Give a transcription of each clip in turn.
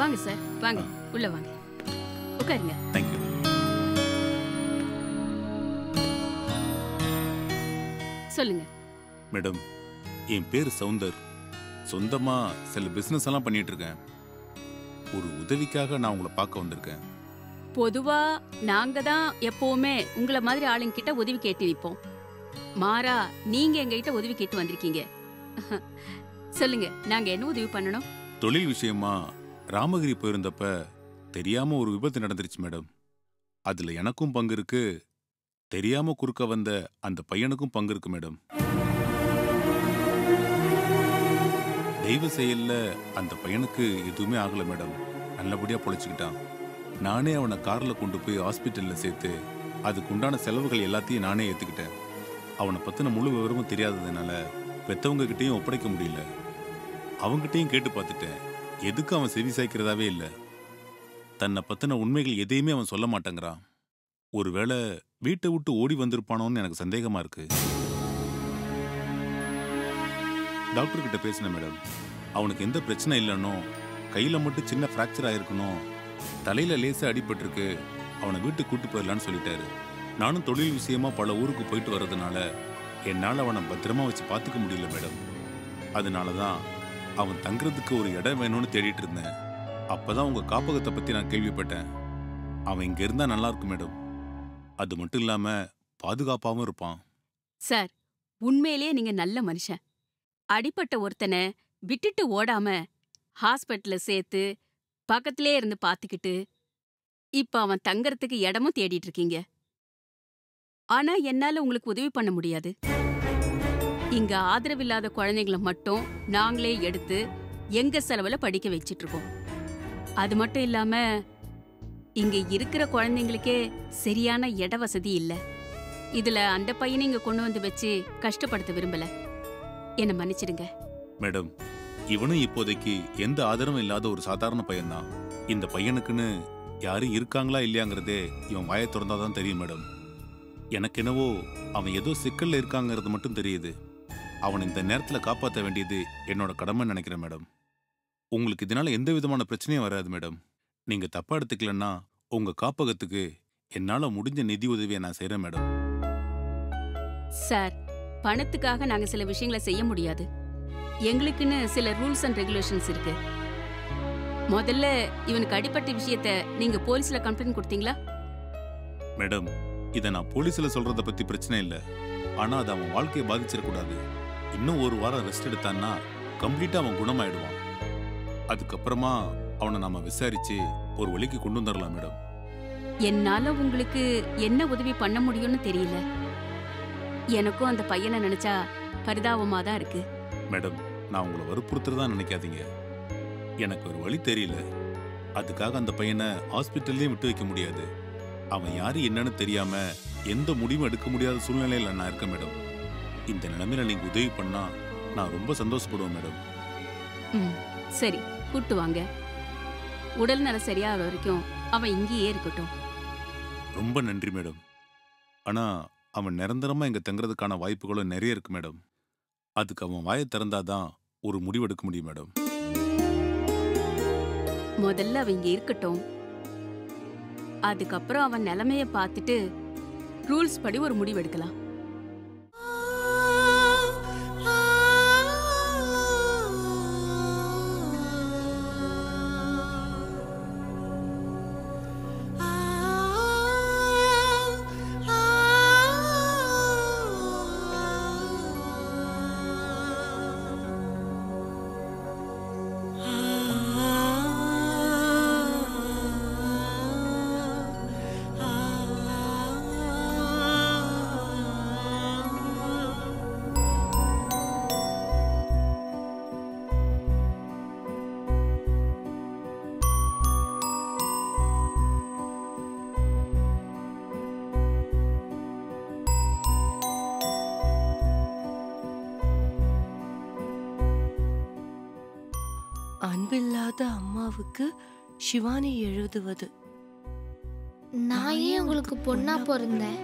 வாங்க சார் வாங்க உள்ள வாங்க உட்காருங்க தேங்க்யூ சொல்லுங்க மேடம் என் பேர் சவுந்தர் சொந்தமா சில பிசினஸ் எல்லாம் பண்ணிட்டு இருக்கேன் ஒரு உதவிக்காக நான் உங்களை பார்க்க வந்திருக்கேன் பொதுவா நாங்க தான் எப்பவுமே உங்களை மாதிரி ஆளுங்க கிட்ட உதவி கேட்டு நிப்போம் மாறா நீங்க எங்ககிட்ட உதவி கேட்டு வந்திருக்கீங்க சொல்லுங்க நாங்க என்ன உதவி பண்ணணும் தொழில் விஷயமா ராமகிரி போயிருந்தப்ப தெரியாம ஒரு விபத்து நடந்துருச்சு மேடம் அதுல எனக்கும் பங்கு இருக்கு தெரியாம குறுக்க வந்த அந்த பையனுக்கும் பங்கு இருக்கு மேடம் தெய்வ செயல்ல அந்த பையனுக்கு எதுவுமே ஆகல மேடம் நல்லபடியா பொழைச்சுக்கிட்டான் நானே அவனை கார்ல கொண்டு போய் ஹாஸ்பிட்டல்ல சேர்த்து அதுக்கு உண்டான செலவுகள் எல்லாத்தையும் நானே ஏத்துக்கிட்டேன் அவனை பத்தின முழு விவரமும் தெரியாததுனால பெத்தவங்க கிட்டயும் ஒப்படைக்க முடியல அவங்கிட்டயும் கேட்டு பார்த்துட்டேன் எதுக்கு அவன் செவி சாய்க்கிறதாவே இல்லை தன்னை பத்தின உண்மைகள் எதையுமே அவன் சொல்ல மாட்டேங்கிறான் ஒருவேளை வீட்டை விட்டு ஓடி வந்திருப்பானோன்னு எனக்கு சந்தேகமா இருக்கு டாக்டர் கிட்ட பேசினேன் மேடம் அவனுக்கு எந்த பிரச்சனை இல்லைன்னோ கையில மட்டும் சின்ன ஃப்ராக்சர் ஆயிருக்கணும் தலையில லேசா அடிபட்டிருக்கு அவனை வீட்டுக்கு கூட்டு போயிடலான்னு சொல்லிட்டாரு நானும் தொழில் விஷயமா பல ஊருக்கு போயிட்டு வர்றதுனால என்னால் அவனை பத்திரமா வச்சு பார்த்துக்க முடியல மேடம் அதனால தான் அவன் தங்குறதுக்கு ஒரு இடம் வேணும்னு தேடிட்டு இருந்தேன் அப்பதான் உங்க காப்பகத்தை பத்தி நான் கேள்விப்பட்டேன் அவன் இங்க இருந்தா நல்லா இருக்கும் மேடம் அது மட்டும் இல்லாம பாதுகாப்பாவும் இருப்பான் சார் உண்மையிலேயே நீங்க நல்ல மனுஷன் அடிப்பட்ட ஒருத்தனை விட்டுட்டு ஓடாம ஹாஸ்பிட்டல்ல சேர்த்து பக்கத்திலே இருந்து பாத்துக்கிட்டு இப்ப அவன் தங்கறதுக்கு இடமும் தேடிட்டு இருக்கீங்க ஆனா என்னால உங்களுக்கு உதவி பண்ண முடியாது இங்க ஆதரவில்லாத குழந்தைங்கள மட்டும் நாங்களே எடுத்து எங்க செலவுல படிக்க வச்சிட்டு இருக்கோம் அது மட்டும் இல்லாம இங்க இருக்கிற குழந்தைங்களுக்கே சரியான இட வசதி இல்ல இதுல அந்த பையனை இங்க கொண்டு வந்து வச்சு கஷ்டப்படுத்த விரும்பல என்ன மன்னிச்சிடுங்க மேடம் இவனும் இப்போதைக்கு எந்த ஆதரவும் இல்லாத ஒரு சாதாரண பையன்தான் இந்த பையனுக்குன்னு யாரும் இருக்காங்களா இல்லையாங்கிறதே இவன் வாயை திறந்தாதான் தெரியும் மேடம் எனக்கு என்னவோ அவன் ஏதோ சிக்கல்ல இருக்காங்கிறது மட்டும் தெரியுது அவனை இந்த நேரத்துல காப்பாற்ற வேண்டியது என்னோட கடமைன்னு நினைக்கிறேன் மேடம் உங்களுக்கு இதனால எந்த விதமான பிரச்சனையும் வராது மேடம் நீங்க தப்பா எடுத்துக்கலன்னா உங்க காப்பகத்துக்கு என்னால முடிஞ்ச நிதி உதவியை நான் செய்றேன் மேடம் சார் பணத்துக்காக நாங்க சில விஷயங்களை செய்ய முடியாது எங்களுக்குன்னு சில ரூல்ஸ் அண்ட் ரெகுலேஷன்ஸ் இருக்கு முதல்ல இவனுக்கு அடிப்பட்ட விஷயத்த நீங்க போலீஸ்ல கம்ப்ளைண்ட் கொடுத்தீங்களா மேடம் இதை நான் போலீஸ்ல சொல்றத பத்தி பிரச்சனை இல்ல ஆனா அது அவன் வாழ்க்கையை பாதிச்சிடக்கூடாது இன்னும் ஒரு வாரம் ரெஸ்ட் எடுத்தான்னா கம்ப்ளீட்டா அவன் குணமாயிடுவான் அதுக்கப்புறமா அவனை நாம விசாரிச்சு ஒரு வழிக்கு கொண்டு வந்துடலாம் மேடம் என்னால உங்களுக்கு என்ன உதவி பண்ண முடியும்னு தெரியல எனக்கும் அந்த பையனை நினைச்சா பரிதாபமா தான் இருக்கு மேடம் நான் உங்களை வற்புறுத்துறதா நினைக்காதீங்க எனக்கு ஒரு வழி தெரியல அதுக்காக அந்த பையனை ஹாஸ்பிட்டல்லையும் விட்டு வைக்க முடியாது அவன் யாரு என்னன்னு தெரியாம எந்த முடிவும் எடுக்க முடியாத சூழ்நிலையில நான் இருக்கேன் மேடம் இந்த நிலைமையில நீங்க உதவி பண்ணா நான் ரொம்ப சந்தோஷப்படுவேன் மேடம் ம் சரி கூட்டு வாங்க உடல் நல சரியாகிற வரைக்கும் அவன் இங்கேயே இருக்கட்டும் ரொம்ப நன்றி மேடம் ஆனா அவன் நிரந்தரமா இங்க தங்குறதுக்கான வாய்ப்புகளும் நிறைய இருக்கு மேடம் அதுக்கு அவன் வாயை திறந்தாதான் ஒரு முடிவெடுக்க முடியும் மேடம் முதல்ல அவன் இங்க இருக்கட்டும் அதுக்கப்புறம் அவன் நிலைமைய பார்த்துட்டு ரூல்ஸ் படி ஒரு முடிவு எடுக்கலாம் அன்பில்லாத அம்மாவுக்கு சிவானி எழுதுவது நான் ஏன் உங்களுக்கு பொண்ணா பிறந்தேன்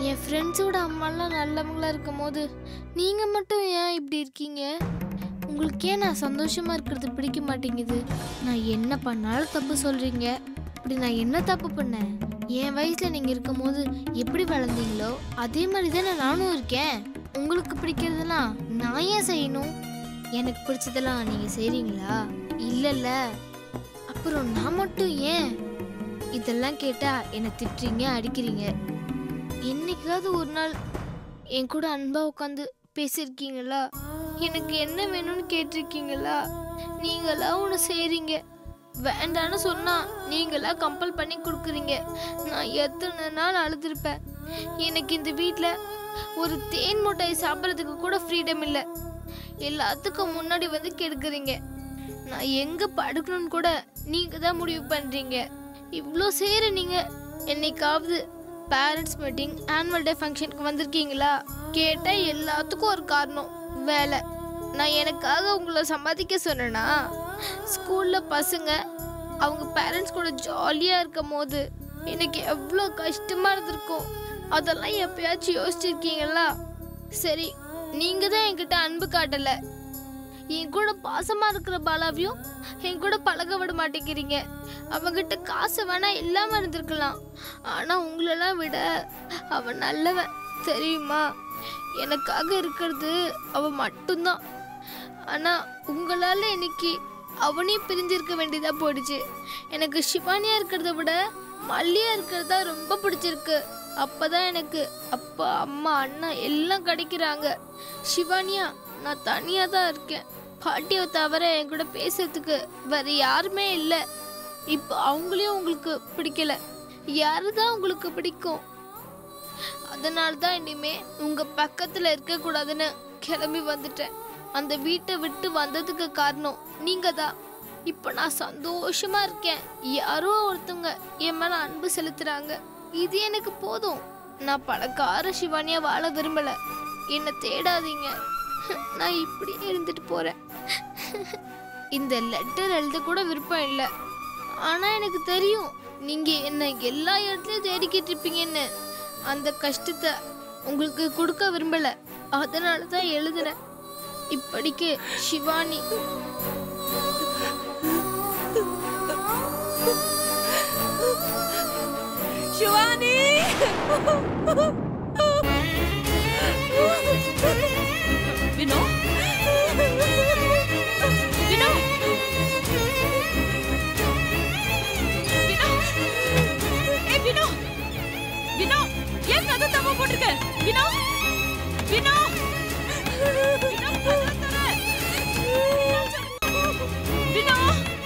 என் ஃப்ரெண்ட்ஸோட அம்மாலாம் நல்லவங்களா இருக்கும் போது நீங்க மட்டும் ஏன் இப்படி இருக்கீங்க உங்களுக்கு ஏன் நான் சந்தோஷமா இருக்கிறது பிடிக்க மாட்டேங்குது நான் என்ன பண்ணாலும் தப்பு சொல்றீங்க இப்படி நான் என்ன தப்பு பண்ணேன் என் வயசுல நீங்க இருக்கும்போது எப்படி வளர்ந்தீங்களோ அதே மாதிரி தானே நானும் இருக்கேன் உங்களுக்கு பிடிக்கிறதெல்லாம் நான் ஏன் செய்யணும் எனக்கு பிடிச்சதெல்லாம் நீங்க செய்றீங்களா இல்லல்ல அப்புறம் நான் மட்டும் ஏன் இதெல்லாம் கேட்டா என்னை திட்டுறீங்க அடிக்கிறீங்க என்னைக்காவது ஒரு நாள் என் கூட அன்பா உட்காந்து பேசியிருக்கீங்களா எனக்கு என்ன வேணும்னு கேட்டிருக்கீங்களா நீங்களா ஒன்று செய்றீங்க வேண்டான்னு சொன்னா நீங்களா கம்பல் பண்ணி கொடுக்குறீங்க நான் எத்தனை நாள் அழுதுருப்பேன் எனக்கு இந்த வீட்டில் ஒரு தேன் முட்டையை சாப்பிட்றதுக்கு கூட ஃப்ரீடம் இல்லை எல்லாத்துக்கும் முன்னாடி வந்து கெடுக்குறீங்க நான் எங்க படுக்கணும்னு கூட நீங்க தான் முடிவு பண்றீங்க இவ்வளோ செய்யற நீங்க என்னைக்காவது பேரண்ட்ஸ் மீட்டிங் ஆனுவல் டே ஃபங்க்ஷனுக்கு வந்திருக்கீங்களா கேட்டா எல்லாத்துக்கும் ஒரு காரணம் வேலை நான் எனக்காக உங்களை சம்பாதிக்க சொன்னேனா ஸ்கூல்ல பசங்க அவங்க பேரண்ட்ஸ் கூட ஜாலியா இருக்கும் போது எனக்கு எவ்வளோ கஷ்டமா இருந்திருக்கும் அதெல்லாம் எப்பயாச்சும் யோசிச்சிருக்கீங்களா சரி நீங்க தான் என்கிட்ட அன்பு காட்டல என் கூட பாசமா இருக்கிற பாலாவையும் என் கூட பழக விட மாட்டேங்கிறீங்க அவகிட்ட காசு வேணா இல்லாம இருந்திருக்கலாம் ஆனா உங்களெல்லாம் விட அவன் நல்லவன் தெரியுமா எனக்காக இருக்கிறது அவ மட்டும்தான் ஆனா உங்களால இன்னைக்கு அவனையும் பிரிஞ்சிருக்க வேண்டியதா போயிடுச்சு எனக்கு சிவானியா இருக்கிறத விட மல்லியா இருக்கிறதா ரொம்ப பிடிச்சிருக்கு அப்பதான் எனக்கு அப்பா அம்மா அண்ணா எல்லாம் கிடைக்கிறாங்க சிவானியா நான் தனியா தான் இருக்கேன் பாட்டியை தவிர என் கூட பேசுறதுக்கு வேற யாருமே இல்லை இப்போ அவங்களையும் உங்களுக்கு பிடிக்கல யாரு தான் உங்களுக்கு பிடிக்கும் அதனால தான் இனிமே உங்க பக்கத்துல இருக்க கூடாதுன்னு கிளம்பி வந்துட்டேன் அந்த வீட்டை விட்டு வந்ததுக்கு காரணம் நீங்க தான் இப்போ நான் சந்தோஷமா இருக்கேன் யாரோ ஒருத்தவங்க என் மேல அன்பு செலுத்துறாங்க இது எனக்கு போதும் நான் பணக்கார சிவானியா வாழ விரும்பல என்னை தேடாதீங்க நான் இப்படியே இருந்துட்டு போறேன் இந்த லெட்டர் எழுத கூட விருப்பம் இல்லை ஆனா எனக்கு தெரியும் நீங்க என்ன எல்லா இடத்துலயும் தேடிக்கிட்டு இருப்பீங்கன்னு அந்த கஷ்டத்தை உங்களுக்கு கொடுக்க விரும்பல அதனால தான் எழுதுனேன் இப்படிக்கு சிவானி சிவானி வினோ வினோ வினோ ஏய் வினோ வினோ ஏன் கதை தப்பா போட்டிருக்க வினோ வினோ வினோ கதவை திற. வினோ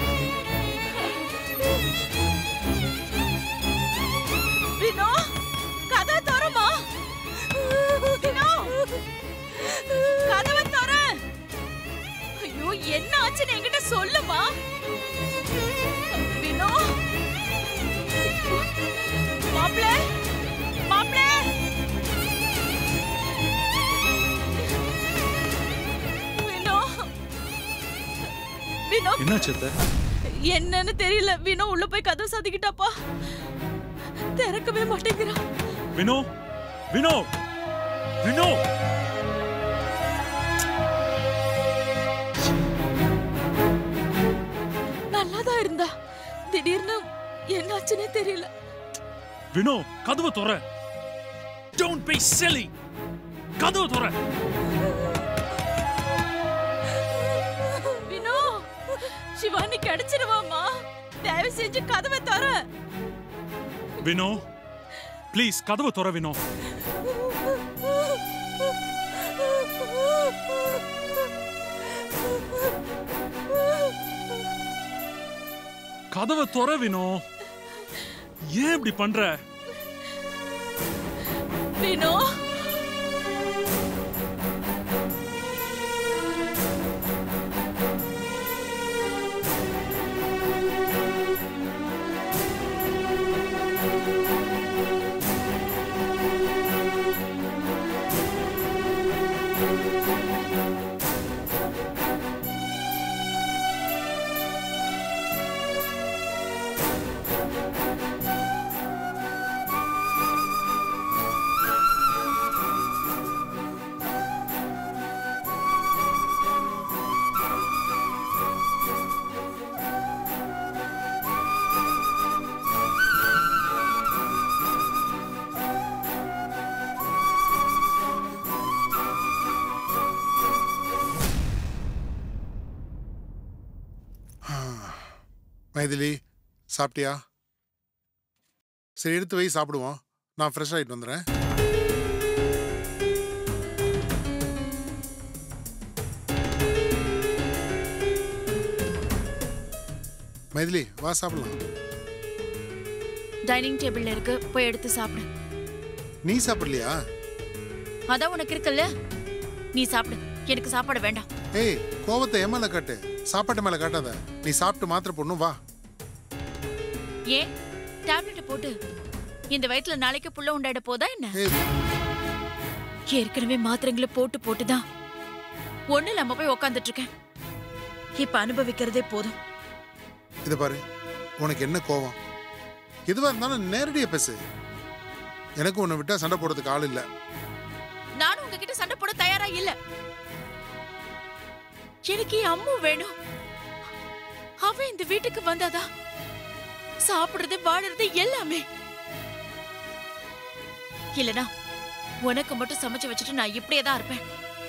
வினோ கதை தரமா வினோ கதவை தர ஐயோ என்ன ஆச்சுன்னு என்கிட்ட சொல்லுமா வினோ மாப்ள மாப்ள வினோ வினோ என்னாச்சு அத்தை என்னன்னு தெரியல வினோ உள்ள போய் கதவை சாத்திக்கிட்டாப்பா திறக்கவே மாட்டேங்கிறான் வினோ வினோ வினோ நல்லாதான் இருந்தா திடீர்னு என்னாச்சுன்னே தெரியல வினோ கதவை துற டோன்ட் பி சில்லி கதவை துற வினோ சிவானி கிடைச்சிருவாமா தயவு செஞ்சு கதவை தர வினோ ப்ளீஸ் கதவை துற வினோ கதவை துற வினோ ஏன் இப்படி பண்ற வினோ மைதிலி சாப்பிட்டியா சரி எடுத்து வை சாப்பிடுவோம் நான் ஃப்ரெஷ் ஆகிட்டு வந்துடுறேன் மைதிலி வா சாப்பிடலாம் டைனிங் டேபிள்ல இருக்கு போய் எடுத்து சாப்பிடு நீ சாப்பிடலையா அதான் உனக்கு இருக்குல்ல நீ சாப்பிடு எனக்கு சாப்பாடு வேண்டாம் ஏய் கோவத்தை என் மேல காட்டு சாப்பாட்டு மேல காட்டாத நீ சாப்பிட்டு மாத்திரை போடணும் வா ஏன் டேப்லெட் போட்டு இந்த வயித்துல நாளைக்கு புள்ள உண்டாயிட போதா என்ன ஏய் ஏற்கனவே மாத்திரைங்களை போட்டு போட்டு தான் ஒண்ணு இல்லாம போய் உக்காந்துட்டு இருக்கேன் இப்ப அனுபவிக்கிறதே போதும் இதை பாரு உனக்கு என்ன கோவம் எதுவா இருந்தாலும் நேரடியா பேசு எனக்கு உன்னை விட்டா சண்டை போடுறதுக்கு ஆள் இல்ல நானும் உங்ககிட்ட சண்டை போட தயாரா இல்ல எனக்கு என் அம்மு வேணும் அவ இந்த வீட்டுக்கு வந்தாதா சாப்பிடுறது வாடுறது எல்லாமே இல்லனா உனக்கு மட்டும் சமைச்சு வச்சுட்டு நான் இப்படியே தான் இருப்பேன்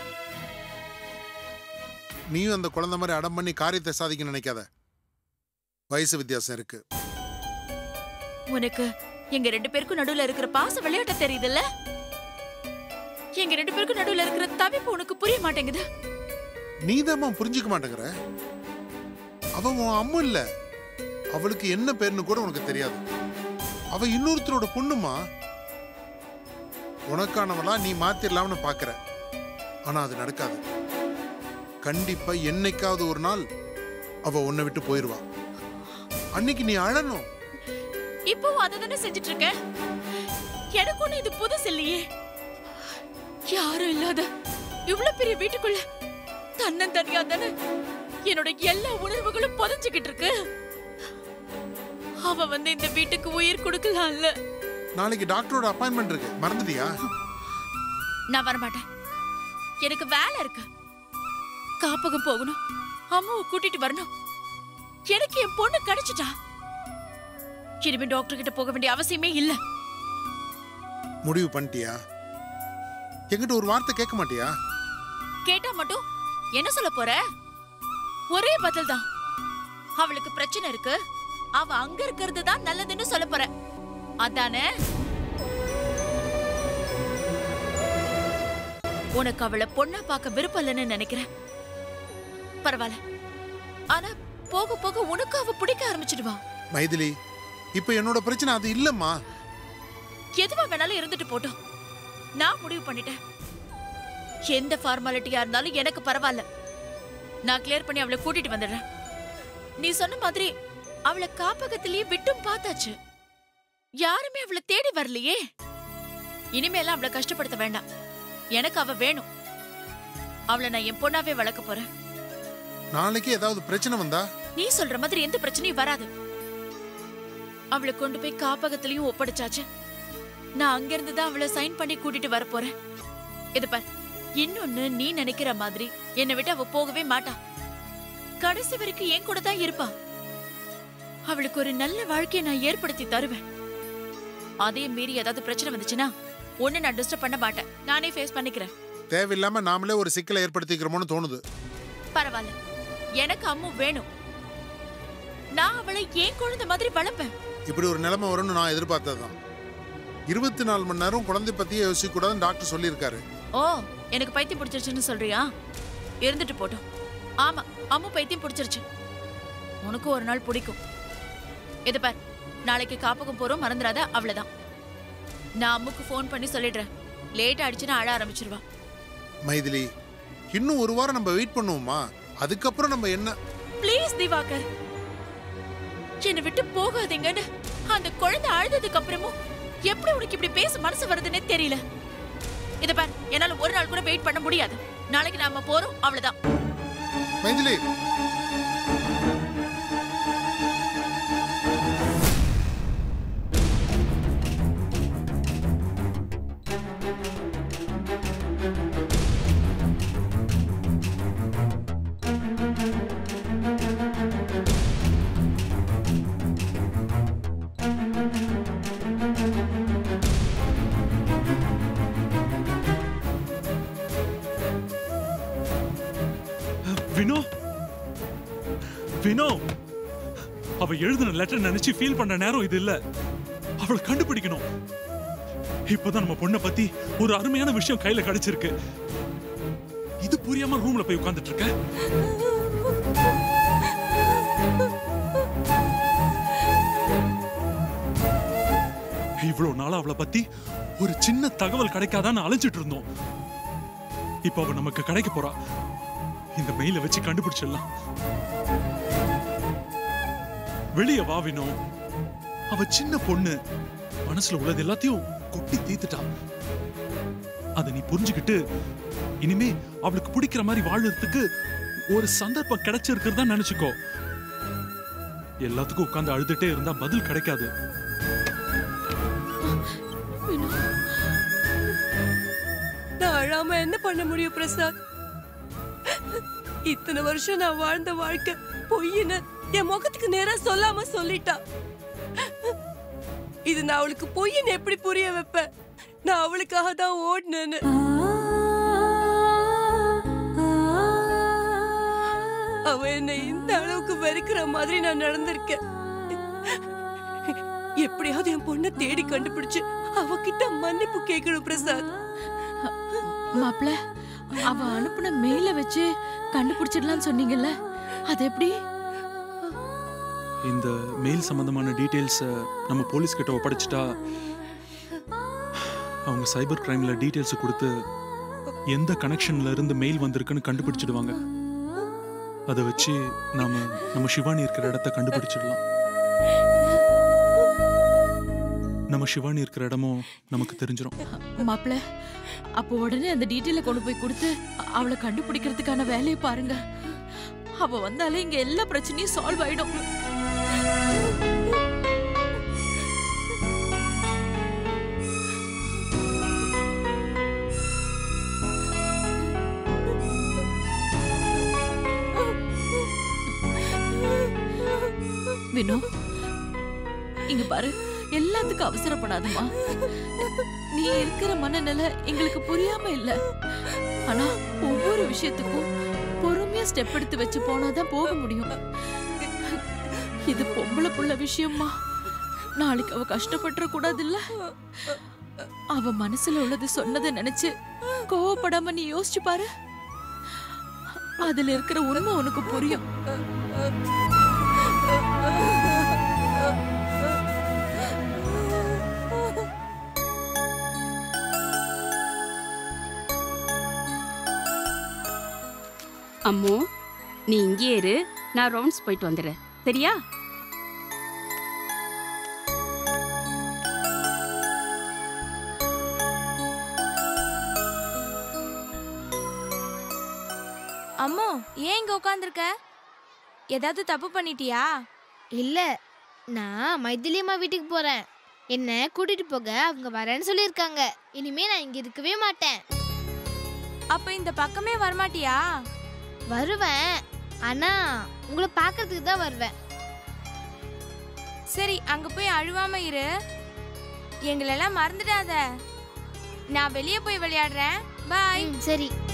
நீயும் அந்த குழந்தை மாதிரி அடம் பண்ணி காரியத்தை சாதிக்க நினைக்காத வயசு வித்தியாசம் இருக்கு உனக்கு எங்க ரெண்டு பேருக்கும் நடுவுல இருக்கிற பாச விளையாட்ட தெரியுதுல்ல எங்க ரெண்டு பேருக்கும் நடுவுல இருக்கிற தவிப்பு உனக்கு புரிய மாட்டேங்குது நீதாம்மா புரிஞ்சுக்க மாட்டேங்கிற அவ உன் அம்மா இல்ல அவளுக்கு என்ன பேருன்னு கூட உனக்கு தெரியாது அவ இன்னொருத்தரோட பொண்ணுமா உனக்கானவளா நீ மாத்திரலாம்னு பாக்குற ஆனா அது நடக்காது கண்டிப்பா என்னைக்காவது ஒரு நாள் அவ உன்னை விட்டு போயிருவா அன்னைக்கு நீ அழணும் இப்பவும் அதை தானே செஞ்சுட்டு இருக்க எனக்கு ஒண்ணு இது புதுசு இல்லையே யாரும் இல்லாத இவ்வளவு பெரிய வீட்டுக்குள்ள தன்னந்தனியா தானே என்னோட எல்லா உணர்வுகளும் புதைஞ்சுக்கிட்டு இருக்கு அவ வந்து இந்த வீட்டுக்கு உயிர் கொடுக்கலாம்ல நாளைக்கு டாக்டரோட அப்பாயின்மெண்ட் இருக்கு மறந்துட்டியா நான் வரமாட்டேன் எனக்கு வேலை இருக்கு காப்பகம் போகணும் அம்மாவை கூட்டிட்டு வரணும் எனக்கு என் பொண்ணு கிடைச்சிட்டா இனிமே டாக்டர் கிட்ட போக வேண்டிய அவசியமே இல்ல முடிவு பண்ணிட்டியா என்கிட்ட ஒரு வார்த்தை கேட்க மாட்டியா கேட்டா மட்டும் என்ன சொல்ல போற ஒரே பதில் தான் அவளுக்கு பிரச்சனை இருக்கு அவ அங்க இருக்கிறது தான் நல்லதுன்னு சொல்ல போற அதானே உனக்கு அவளை பொண்ணா பார்க்க விருப்பம் இல்லைன்னு நினைக்கிறேன் பரவாயில்ல ஆனா போக போக உனக்கு அவ பிடிக்க ஆரம்பிச்சிடுவா மைதிலி இப்ப என்னோட பிரச்சனை அது இல்லம்மா எதுவா வேணாலும் இருந்துட்டு போட்டோம் நான் முடிவு பண்ணிட்டேன் எந்த ஃபார்மாலிட்டியா இருந்தாலும் எனக்கு பரவாயில்ல நான் கிளியர் பண்ணி அவளை கூட்டிட்டு வந்துடுறேன் நீ சொன்ன மாதிரி அவளை காப்பகத்திலேயே விட்டும் பார்த்தாச்சு யாருமே அவளை தேடி வரலையே இனிமேலாம் அவளை கஷ்டப்படுத்த வேண்டாம் எனக்கு அவ வேணும் அவளை நான் என் பொண்ணாவே வளர்க்க போறேன் நாளைக்கு ஏதாவது பிரச்சனை வந்தா நீ சொல்ற மாதிரி எந்த பிரச்சனையும் வராது அவளை கொண்டு போய் காப்பகத்திலயும் ஒப்படைச்சாச்சு நான் அங்கிருந்து தான் அவளை சைன் பண்ணி கூட்டிட்டு வர போறேன் இது பார் இன்னொன்னு நீ நினைக்கிற மாதிரி என்னை விட்டு அவ போகவே மாட்டா கடைசி வரைக்கும் என் கூட தான் இருப்பா அவளுக்கு ஒரு நல்ல வாழ்க்கையை நான் ஏற்படுத்தி தருவேன் அதே மீறி ஏதாவது பிரச்சனை வந்துச்சுன்னா ஒண்ணு நான் டிஸ்டர்ப் பண்ண மாட்டேன் நானே ஃபேஸ் பண்ணிக்கிறேன் தேவையில்லாம நாமளே ஒரு சிக்கலை ஏற்படுத்திக்கிறோமோன்னு தோணுது பரவாயில்ல எனக்கு அம்மு வேணும் நான் அவளை ஏன் குழந்தை மாதிரி வளர்ப்பேன் இப்படி ஒரு நிலைமை வரும்னு நான் எதிர்பார்த்ததுதான் இருபத்தி நாலு மணி நேரம் குழந்தை பத்தியே யோசிக்க கூடாதுன்னு டாக்டர் சொல்லியிருக்காரு ஓ எனக்கு பைத்தியம் பிடிச்சிருச்சுன்னு சொல்றியா இருந்துட்டு போட்டோம் ஆமா அம்மு பைத்தியம் பிடிச்சிருச்சு உனக்கும் ஒரு நாள் பிடிக்கும் இது பார் நாளைக்கு காப்பகம் போறோம் மறந்துடாத அவ்வளவுதான் நான் அம்முக்கு ஃபோன் பண்ணி சொல்லிடுறேன் லேட் ஆயிடுச்சுன்னா அழ ஆரம்பிச்சிருவா மைதிலி இன்னும் ஒரு வாரம் நம்ம வெயிட் பண்ணுவோமா அதுக்கப்புறம் நம்ம என்ன ப்ளீஸ் திவாகர் என்னை விட்டு போகாதீங்கன்னு அந்த குழந்தை அழுததுக்கு அப்புறமும் எப்படி உனக்கு இப்படி பேச மனசு வருதுன்னே தெரியல இத பார் என்னால ஒரு நாள் கூட வெயிட் பண்ண முடியாது நாளைக்கு நாம போறோம் அவ்வளவுதான் மைதிலி வினோ வினோ அவ எழுதின லெட்டர் நினைச்சு ஃபீல் பண்ற நேரம் இது இல்ல அவளை கண்டுபிடிக்கணும் இப்பதான் நம்ம பொண்ணை பத்தி ஒரு அருமையான விஷயம் கையில கிடைச்சிருக்கு இது புரியாம ரூம்ல போய் உட்கார்ந்துட்டு இருக்க இவ்வளவு நாளா அவளை பத்தி ஒரு சின்ன தகவல் கிடைக்காதான்னு அலைஞ்சிட்டு இருந்தோம் இப்ப அவ நமக்கு கிடைக்க போறா இந்த மெயில வச்சு கண்டுபிடிச்சிடலாம் வெளிய வா வினோ அவ சின்ன பொண்ணு மனசுல உள்ளது எல்லாத்தையும் கொட்டி தீத்துட்டா அத நீ புரிஞ்சுக்கிட்டு இனிமே அவளுக்கு பிடிக்கிற மாதிரி வாழறதுக்கு ஒரு சந்தர்ப்பம் கிடைச்சிருக்கிறதா நினைச்சுக்கோ எல்லாத்துக்கும் உட்கார்ந்து அழுதுட்டே இருந்தா பதில் கிடைக்காது நான் அழாம என்ன பண்ண முடியும் பிரசாத் இத்தனை வருஷம் நான் வாழ்ந்த வாழ்க்கை பொய்ன்னு என் முகத்துக்கு நேரா சொல்லாம சொல்லிட்டா இது நான் அவளுக்கு பொய்ன்னு எப்படி புரிய வைப்பேன் நான் அவளுக்காக தான் ஓடினேன்னு அவ என்னை இந்த அளவுக்கு வெறுக்கிற மாதிரி நான் நடந்திருக்கேன் எப்படியாவது என் பொண்ணை தேடி கண்டுபிடிச்சு அவகிட்ட மன்னிப்பு கேட்கணும் பிரசாத் மாப்ள அவ அனுப்புன மெயில வச்சு கண்டுபிடிச்சிடலாம்னு சொன்னீங்கல்ல அது எப்படி இந்த மெயில் சம்பந்தமான டீடைல்ஸ் நம்ம போலீஸ் கிட்ட ஒப்படைச்சிட்டா அவங்க சைபர் கிரைம்ல டீடைல்ஸ் கொடுத்து எந்த கனெக்ஷன்ல இருந்து மெயில் வந்திருக்குன்னு கண்டுபிடிச்சிடுவாங்க அதை வச்சு நாம நம்ம சிவானி இருக்கிற இடத்த கண்டுபிடிச்சிடலாம் நம்ம சிவானி இருக்கிற இடமும் நமக்கு தெரிஞ்சிரும் மாப்ள அப்போ உடனே அந்த டீட்டெயில கொண்டு போய் கொடுத்து அ- அவளை கண்டுபிடிக்கிறதுக்கான வேலையை பாருங்க அவ வந்தாலே இங்க எல்லா பிரச்சனையும் சால்வ் ஆயிடும் வினோ இங்க பாரு எல்லாத்துக்கும் அவசரப்படாதம்மா நீ இருக்கிற மனநிலை எங்களுக்கு புரியாம இல்ல ஆனா ஒவ்வொரு விஷயத்துக்கும் பொறுமையா ஸ்டெப் எடுத்து வச்சு போனாதான் போக முடியும் இது பொம்பளை புள்ள விஷயம்மா நாளைக்கு அவ கஷ்டப்பட்டுற கூடாது இல்ல அவ மனசுல உள்ளது சொன்னதை நினைச்சு கோவப்படாம நீ யோசிச்சு பாரு அதுல இருக்கிற உண்மை உனக்கு புரியும் அம்மு நீ இங்கே இரு நான் ரவுண்ட்ஸ் போயிட்டு வந்துடுறேன் சரியா அம்மோ ஏன் இங்க உட்காந்துருக்க ஏதாவது தப்பு பண்ணிட்டியா இல்ல நான் மைதிலியம்மா வீட்டுக்கு போறேன் என்ன கூட்டிட்டு போக அவங்க வரேன்னு சொல்லியிருக்காங்க இனிமே நான் இங்க இருக்கவே மாட்டேன் அப்ப இந்த பக்கமே வரமாட்டியா வருவேன் ஆனா உங்களை பார்க்கறதுக்கு தான் வருவேன் சரி அங்க போய் அழுவாம இரு எங்களெல்லாம் மறந்துடாத நான் வெளியே போய் விளையாடுறேன் பாய் ம், சரி